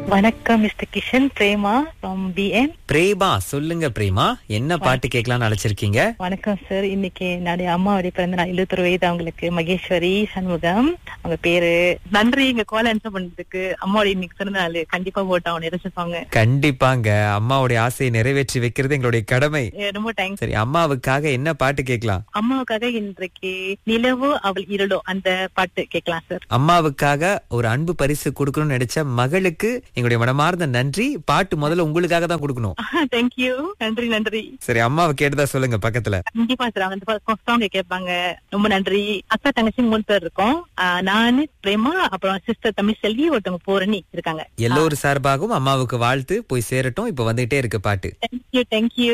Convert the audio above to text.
வணக்கம் mister Kishan Prema from BN Prema சொல்லுங்க பிரேமா என்ன பாட்டு கேட்கலாம்னு அழைச்சிருக்கீங்க வணக்கம் சார் இன்னைக்கு என்னுடைய அம்மாவுடைய பிறந்த நாள் எழுபத்தொரு வயது அவங்களுக்கு மகேஸ்வரி சண்முகம் அவங்க பேரு நன்றி இங்க கால் ஆன்சர் பண்ணதுக்கு அம்மாவுடைய இன்னைக்கு பிறந்த நாள் கண்டிப்பா போட்டு அவங்க நினைச்சிருப்பாங்க கண்டிப்பாங்க அம்மாவுடைய ஆசையை நிறைவேற்றி வைக்கிறது எங்களுடைய கடமை ஏ, ரொம்ப தேங்க்ஸ் சரி அம்மாவுக்காக என்ன பாட்டு கேட்கலாம் அம்மாவுக்காக இன்றைக்கு நிலவோ அவள் இருளோ அந்த பாட்டு கேட்கலாம் சார் அம்மாவுக்காக ஒரு அன்பு பரிசு கொடுக்கணும்னு நினைச்ச மகளுக்கு எங்களுடைய மனமார்ந்த நன்றி பாட்டு முதல்ல உங்களுக்காக தான் கொடுக்கணும் தேங்க்யூ நன்றி நன்றி சரி அம்மாவை கேட்டுதான் சொல்லுங்க பக்கத்துல கண்டிப்பா சார் அவங்க சாங் கேட்பாங்க ரொம்ப நன்றி அக்கா தங்கச்சி மூணு பேர் இருக்கோம் ஆஹ் நானு பிரேமா அப்புறம் சிஸ்டர் தமிழ் செல்வி ஒருத்தவங்க பூரணி இருக்காங்க எல்லோரும் சார்பாகவும் அம்மாவுக்கு வாழ்த்து போய் சேரட்டும் இப்ப வந்துட்டே இருக்கு பாட்டு தேங்க்யூ தேங்க்யூ